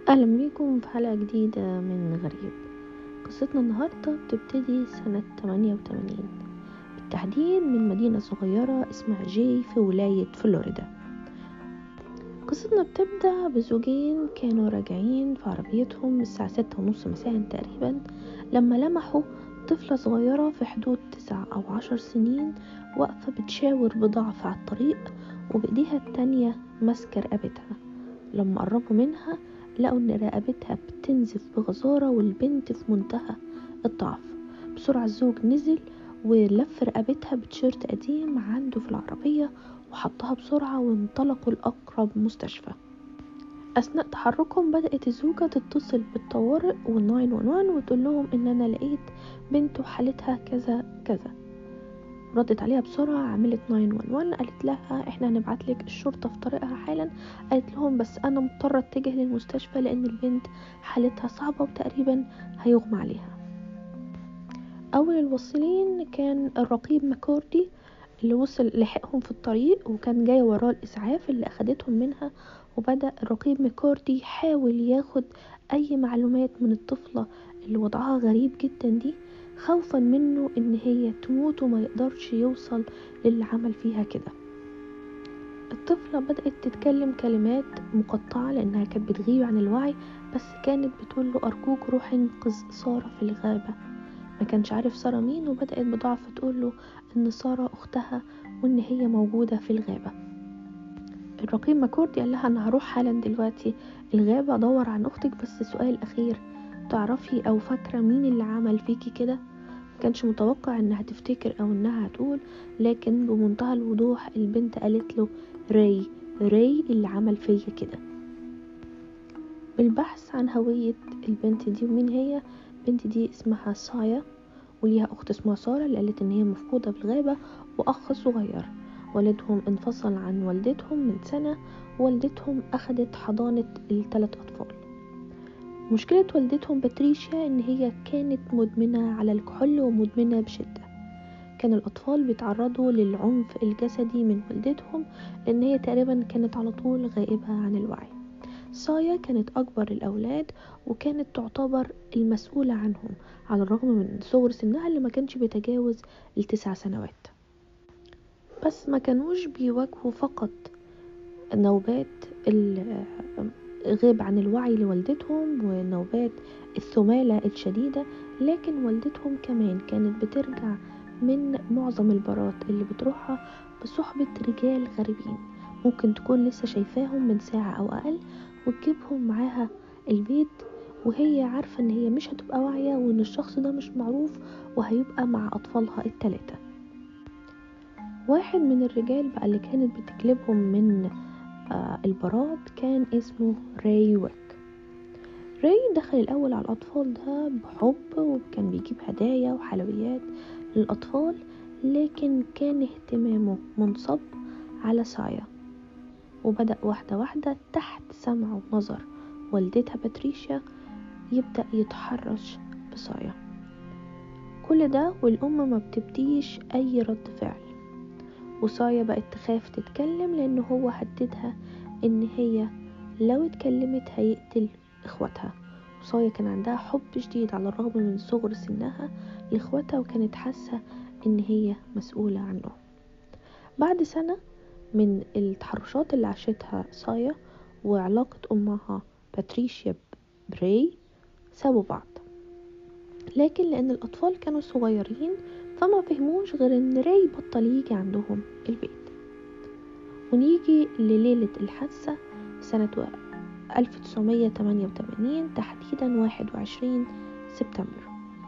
أهلا بيكم في حلقة جديدة من غريب قصتنا النهاردة بتبتدي سنة 88 بالتحديد من مدينة صغيرة اسمها جي في ولاية فلوريدا قصتنا بتبدأ بزوجين كانوا راجعين في عربيتهم الساعة ستة ونص مساء تقريبا لما لمحوا طفلة صغيرة في حدود تسع أو عشر سنين واقفة بتشاور بضعف على الطريق وبإيديها التانية ماسكة رقبتها لما قربوا منها لقوا ان رقبتها بتنزف بغزارة والبنت في منتهى الضعف بسرعة الزوج نزل ولف رقبتها بتيشيرت قديم عنده في العربية وحطها بسرعة وانطلقوا لأقرب مستشفى أثناء تحركهم بدأت الزوجة تتصل بالطوارئ والناين وان وان وتقول لهم إن أنا لقيت بنته حالتها كذا كذا ردت عليها بسرعة عملت 911 قالت لها احنا هنبعت لك الشرطة في طريقها حالا قالت لهم بس انا مضطرة اتجه للمستشفى لان البنت حالتها صعبة وتقريبا هيغمى عليها اول الواصلين كان الرقيب ماكوردي اللي وصل لحقهم في الطريق وكان جاي وراه الاسعاف اللي اخدتهم منها وبدأ الرقيب ماكوردي يحاول ياخد اي معلومات من الطفلة اللي وضعها غريب جدا دي خوفا منه ان هي تموت وما يقدرش يوصل للي عمل فيها كده الطفلة بدأت تتكلم كلمات مقطعة لأنها كانت بتغيب عن الوعي بس كانت بتقول له أرجوك روح انقذ سارة في الغابة ما كانش عارف سارة مين وبدأت بضعف تقول له إن سارة أختها وإن هي موجودة في الغابة الرقيب ماكوردي قال لها أنا هروح حالا دلوقتي الغابة أدور عن أختك بس سؤال أخير تعرفي أو فاكرة مين اللي عمل فيكي كده كانش متوقع انها تفتكر او انها هتقول لكن بمنتهى الوضوح البنت قالت له راي راي اللي عمل فيا كده بالبحث عن هوية البنت دي ومين هي البنت دي اسمها سايا وليها اخت اسمها سارة اللي قالت ان هي مفقودة في الغابة واخ صغير والدهم انفصل عن والدتهم من سنة والدتهم اخدت حضانة الثلاث اطفال مشكلة والدتهم باتريشيا ان هي كانت مدمنة على الكحول ومدمنة بشدة كان الاطفال بيتعرضوا للعنف الجسدي من والدتهم لان هي تقريبا كانت على طول غائبة عن الوعي سايا كانت اكبر الاولاد وكانت تعتبر المسؤولة عنهم على الرغم من صغر سنها اللي ما كانش بيتجاوز التسع سنوات بس ما كانوش بيواجهوا فقط نوبات غيب عن الوعي لوالدتهم ونوبات الثمالة الشديدة لكن والدتهم كمان كانت بترجع من معظم البارات اللي بتروحها بصحبة رجال غريبين ممكن تكون لسه شايفاهم من ساعة أو أقل وتجيبهم معاها البيت وهي عارفة ان هي مش هتبقى واعية وان الشخص ده مش معروف وهيبقى مع أطفالها التلاتة واحد من الرجال بقى اللي كانت بتجلبهم من البارات كان اسمه راي ويك راي دخل الأول على الأطفال ده بحب وكان بيجيب هدايا وحلويات للأطفال لكن كان اهتمامه منصب على سايا وبدأ واحدة واحدة تحت سمع ونظر والدتها باتريشيا يبدأ يتحرش بسايا كل ده والأم ما بتبديش أي رد فعل وسايا بقت تخاف تتكلم لأن هو هددها إن هي لو اتكلمت هيقتل إخواتها وسايا كان عندها حب شديد على الرغم من صغر سنها لإخواتها وكانت حاسة إن هي مسؤولة عنهم بعد سنة من التحرشات اللي عاشتها سايا وعلاقة أمها باتريشيا براي سابوا بعض لكن لأن الأطفال كانوا صغيرين فما فهموش غير ان راي بطل يجي عندهم البيت ونيجي لليلة الحادثة سنة 1988 تحديدا 21 سبتمبر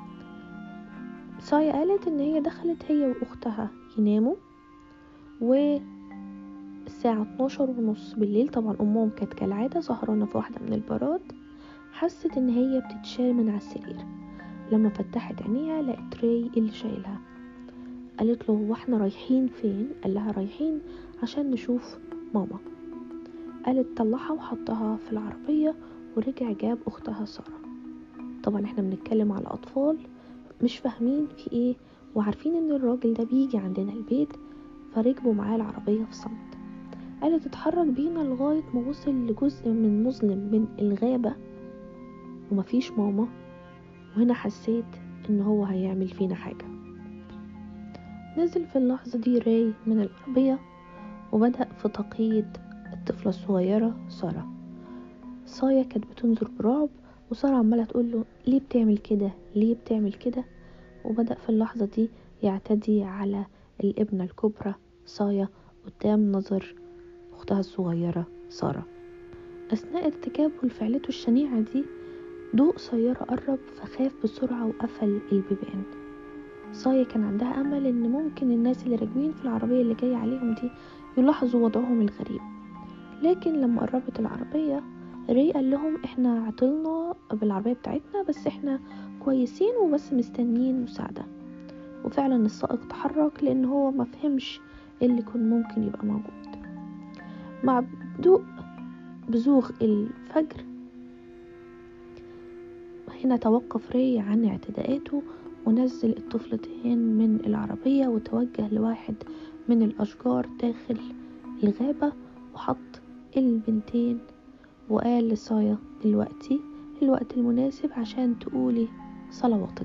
سايا قالت ان هي دخلت هي واختها يناموا و الساعة 12 ونص بالليل طبعا امهم كانت كالعادة سهرانة في واحدة من البارات حست ان هي بتتشال من على السرير لما فتحت عينيها لقت راي اللي شايلها قالت له هو احنا رايحين فين قال لها رايحين عشان نشوف ماما قالت طلعها وحطها في العربية ورجع جاب اختها سارة طبعا احنا بنتكلم على اطفال مش فاهمين في ايه وعارفين ان الراجل ده بيجي عندنا البيت فركبوا معاه العربية في صمت قالت اتحرك بينا لغاية ما وصل لجزء من مظلم من الغابة ومفيش ماما وهنا حسيت ان هو هيعمل فينا حاجة نزل في اللحظة دي راي من العربية وبدأ في تقييد الطفلة الصغيرة سارة صايا كانت بتنظر برعب وسارة عمالة تقوله ليه بتعمل كده ليه بتعمل كده وبدأ في اللحظة دي يعتدي على الابنة الكبرى صايا قدام نظر أختها الصغيرة سارة أثناء ارتكابه لفعلته الشنيعة دي ضوء سيارة قرب فخاف بسرعة وقفل البيبان صايا كان عندها أمل إن ممكن الناس اللي راكبين في العربية اللي جاية عليهم دي يلاحظوا وضعهم الغريب لكن لما قربت العربية ري قال لهم احنا عطلنا بالعربية بتاعتنا بس احنا كويسين وبس مستنيين مساعدة وفعلا السائق تحرك لان هو مفهمش إيه اللي كان ممكن يبقى موجود مع بدء بزوغ الفجر هنا توقف ري عن اعتداءاته ونزل الطفلتين من العربية وتوجه لواحد من الأشجار داخل الغابة وحط البنتين وقال لصايا دلوقتي الوقت المناسب عشان تقولي صلواتك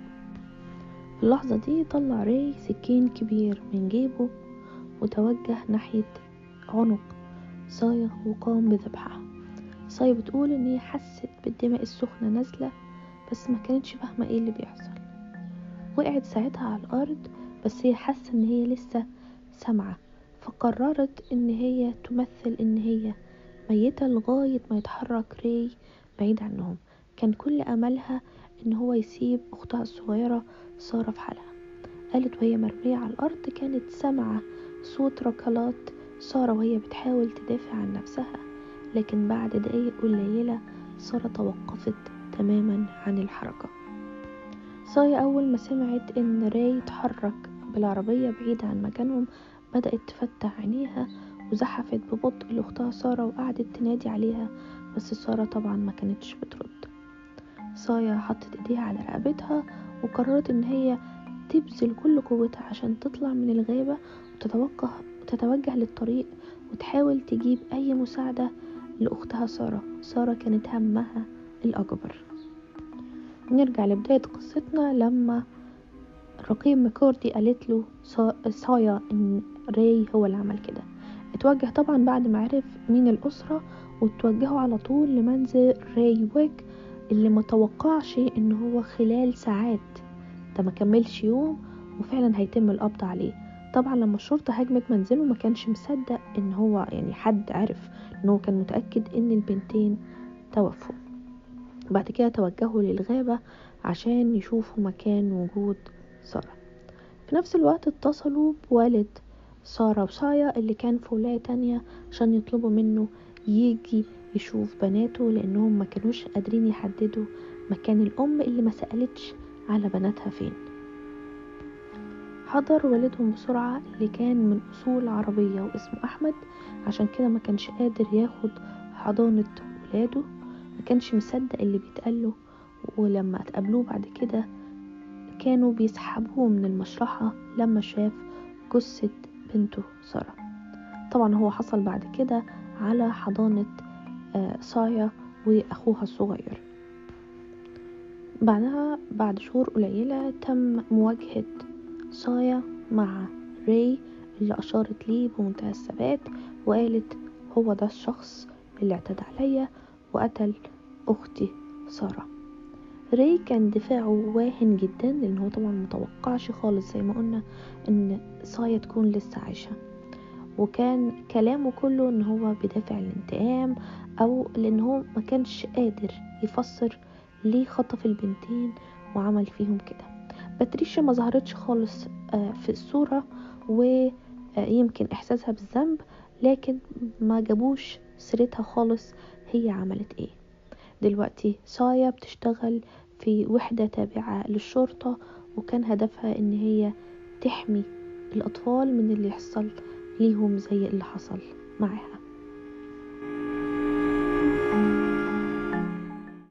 في اللحظة دي طلع ري سكين كبير من جيبه وتوجه ناحية عنق صايا وقام بذبحها صايا بتقول ان هي حست بالدماء السخنة نازلة بس ما كانتش فاهمة ايه اللي بيحصل وقعت ساعتها على الارض بس هي حاسة ان هي لسه سامعة فقررت ان هي تمثل ان هي ميتة لغاية ما يتحرك ري بعيد عنهم كان كل املها ان هو يسيب اختها الصغيرة سارة في حالها قالت وهي مرمية على الارض كانت سامعة صوت ركلات سارة وهي بتحاول تدافع عن نفسها لكن بعد دقايق قليلة سارة توقفت تماما عن الحركة صايا أول ما سمعت إن راي تحرك بالعربية بعيد عن مكانهم بدأت تفتح عينيها وزحفت ببطء لأختها سارة وقعدت تنادي عليها بس سارة طبعا ما كانتش بترد صايا حطت ايديها على رقبتها وقررت ان هي تبذل كل قوتها عشان تطلع من الغابة وتتوجه, وتتوجه للطريق وتحاول تجيب أي مساعدة لأختها سارة سارة كانت همها الأكبر نرجع لبداية قصتنا لما رقيب مكوردي قالت له صايا ان راي هو اللي عمل كده اتوجه طبعا بعد ما عرف مين الأسرة وتوجهوا على طول لمنزل راي ويك اللي ما توقعش ان هو خلال ساعات ده ما كملش يوم وفعلا هيتم القبض عليه طبعا لما الشرطة هجمت منزله ما كانش مصدق ان هو يعني حد عرف ان هو كان متأكد ان البنتين توفوا بعد كده توجهوا للغابة عشان يشوفوا مكان وجود سارة في نفس الوقت اتصلوا بوالد سارة وصايا اللي كان في ولاية تانية عشان يطلبوا منه يجي يشوف بناته لانهم ما كانوش قادرين يحددوا مكان الام اللي ما سألتش على بناتها فين حضر والدهم بسرعة اللي كان من أصول عربية واسمه أحمد عشان كده ما كانش قادر ياخد حضانة ولاده ما كانش مصدق اللي بيتقاله ولما اتقابلوه بعد كده كانوا بيسحبوه من المشرحة لما شاف جثة بنته سارة طبعا هو حصل بعد كده على حضانة صايا وأخوها الصغير بعدها بعد شهور قليلة تم مواجهة صايا مع راي اللي أشارت ليه بمنتهى الثبات وقالت هو ده الشخص اللي اعتدى عليا وقتل أختي سارة راي كان دفاعه واهن جدا لأن هو طبعا متوقعش خالص زي ما قلنا ان صايا تكون لسه عايشة وكان كلامه كله ان هو بدافع الانتقام او لان هو ما كانش قادر يفسر ليه خطف البنتين وعمل فيهم كده باتريشيا ما ظهرتش خالص في الصورة ويمكن احساسها بالذنب لكن ما جابوش سيرتها خالص هي عملت ايه دلوقتي صايا بتشتغل في وحدة تابعة للشرطة وكان هدفها ان هي تحمي الاطفال من اللي يحصل ليهم زي اللي حصل معاها